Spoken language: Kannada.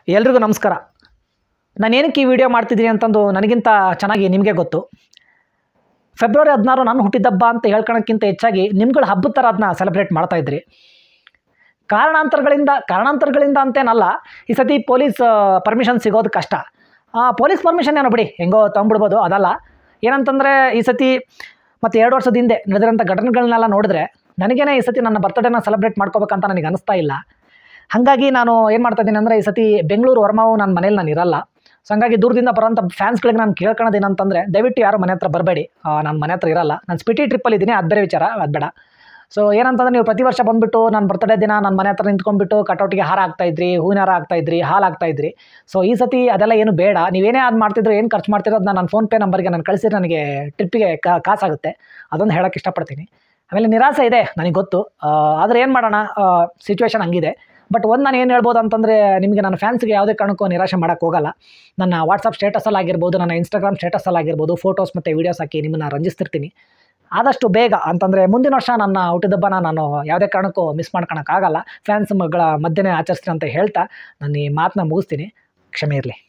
ಎಲ್ರಿಗೂ ನಮಸ್ಕಾರ ನಾನು ಏನಕ್ಕೆ ಈ ವಿಡಿಯೋ ಮಾಡ್ತಿದ್ದೀನಿ ಅಂತಂದು ನನಗಿಂತ ಚೆನ್ನಾಗಿ ನಿಮಗೆ ಗೊತ್ತು ಫೆಬ್ರವರಿ ಹದಿನಾರು ನಾನು ಹುಟ್ಟಿದಬ್ಬ ಅಂತ ಹೇಳ್ಕೊಳಕ್ಕಿಂತ ಹೆಚ್ಚಾಗಿ ನಿಮ್ಗಳ ಹಬ್ಬದ ಥರ ಅದನ್ನ ಸೆಲೆಬ್ರೇಟ್ ಮಾಡ್ತಾ ಇದ್ರಿ ಕಾರಣಾಂತರಗಳಿಂದ ಕಾರಣಾಂತರಗಳಿಂದ ಅಂತೇನಲ್ಲ ಈ ಸತಿ ಪೊಲೀಸ್ ಪರ್ಮಿಷನ್ ಸಿಗೋದು ಕಷ್ಟ ಆ, ಪೊಲೀಸ್ ಪರ್ಮಿಷನ್ ಏನೋ ಬಿಡಿ ಹೆಂಗೋ ತೊಗೊಂಬಿಡ್ಬೋದು ಅದಲ್ಲ ಏನಂತಂದರೆ ಈ ಸತಿ ಮತ್ತು ಎರಡು ವರ್ಷದ ಹಿಂದೆ ನಡೆದಿರೋಂಥ ಘಟನೆಗಳನ್ನೆಲ್ಲ ನೋಡಿದ್ರೆ ನನಗೇನೆ ಈ ಸತಿ ನನ್ನ ಬರ್ತ್ಡೇನ ಸೆಲೆಬ್ರೇಟ್ ಮಾಡ್ಕೋಬೇಕಂತ ನನಗೆ ಅನಿಸ್ತಾ ಇಲ್ಲ ಹಾಗಾಗಿ ನಾನು ಏನು ಮಾಡ್ತಾ ಇದ್ದೀನಿ ಅಂದರೆ ಈ ಸತಿ ಬೆಂಗಳೂರು ವರ್ಮಾವು ನನ್ನ ಮನೇಲಿ ನಾನು ಇರಲ್ಲ ಸೊ ಹಂಗಾಗಿ ದೂರದಿಂದ ಬರೋಂಥ ಫ್ಯಾನ್ಸ್ಗಳಿಗೆ ನಾನು ಕೇಳ್ಕೊಳ್ಳೋದು ಏನಂತಂದರೆ ದಯವಿಟ್ಟು ಯಾರು ಮನೆ ಹತ್ರ ಬರಬೇಡಿ ನಾನು ಮನೆ ಹತ್ರ ಇರಲ್ಲ ನಾನು ಸ್ಪಿಟಿ ಟ್ರಿಪ್ಪಲ್ಲಿ ಇದ್ದೀನಿ ಅದು ಬೇರೆ ವಿಚಾರ ಅದು ಬೇಡ ಸೊ ಏನಂತಂದ್ರೆ ನೀವು ಪ್ರತಿ ವರ್ಷ ಬಂದುಬಿಟ್ಟು ನನ್ನ ಬರ್ತಡೇ ದಿನ ನನ್ನ ಮನೆ ಹತ್ರ ನಿಂತ್ಕೊಂಡ್ಬಿಟ್ಟು ಕಟೌಟಿಗೆ ಹಾರ ಹಾಕ್ತಾಯಿದ್ರಿ ಹೂವಿನ ಹಾರ ಹಾಕ್ತಾಯಿದ್ರಿ ಹಾಲು ಹಾಕ್ತಾಯಿದ್ರಿ ಸೊ ಈ ಸತಿ ಅದೆಲ್ಲ ಏನು ಬೇಡ ನೀವೇನೇ ಅದು ಮಾಡ್ತಿದ್ರು ಏನು ಖರ್ಚು ಮಾಡ್ತಿರೋ ಅದನ್ನ ನನ್ನ ಫೋನ್ಪೇ ನಂಬರ್ಗೆ ನಾನು ಕಳಿಸಿದ್ರೆ ನನಗೆ ಟ್ರಿಪ್ಪಿಗೆ ಕಾಸಾಗುತ್ತೆ ಅದೊಂದು ಹೇಳೋಕ್ಕೆ ಇಷ್ಟಪಡ್ತೀನಿ ಆಮೇಲೆ ನಿರಾಸೆ ಇದೆ ನನಗೆ ಗೊತ್ತು ಆ, ಆದರೆ ಏನು ಮಾಡೋಣ ಸಿಚುವೇಶನ್ ಹಂಗಿದೆ ಬಟ್ ಒಂದು ನಾನು ಏನು ಹೇಳ್ಬೋದು ಅಂತಂದರೆ ನಿಮಗೆ ನನ್ನ ಫ್ಯಾನ್ಸ್ಗೆ ಯಾವುದೇ ಕಾರಣಕ್ಕೂ ನಿರಾಶೆ ಮಾಡೋಕ್ಕೆ ಹೋಗಲ್ಲ ನನ್ನ ವಾಟ್ಸಪ್ ಸ್ಟೇಟಸಲ್ಲಿ ಆಗಿರ್ಬೋದು ನನ್ನ ಇನ್ಸ್ಟಾಗ್ರಾಮ್ ಸ್ಟೇಟಸಲ್ಲಿ ಆಗಿರ್ಬೋದು ಫೋಟೋಸ್ ಮತ್ತು ವೀಡಿಯೋಸ್ ಹಾಕಿ ನಿಮ್ಮನ್ನು ರಂಜಿಸ್ತಿರ್ತೀನಿ ಆದಷ್ಟು ಬೇಗ ಅಂತಂದರೆ ಮುಂದಿನ ವರ್ಷ ನನ್ನ ಹುಟ್ಟಿದಬ್ಬನ ನಾನು ಯಾವುದೇ ಕಾರಣಕ್ಕೂ ಮಿಸ್ ಮಾಡ್ಕೊಳಕ್ಕಾಗಲ್ಲ ಫ್ಯಾನ್ಸ್ಗಳ ಮಧ್ಯೆ ಆಚರಿಸ್ತೀನಿ ಅಂತ ಹೇಳ್ತಾ ನಾನು ಈ ಮಾತನ್ನ ಮುಗಿಸ್ತೀನಿ ಕ್ಷಮೆ ಇರಲಿ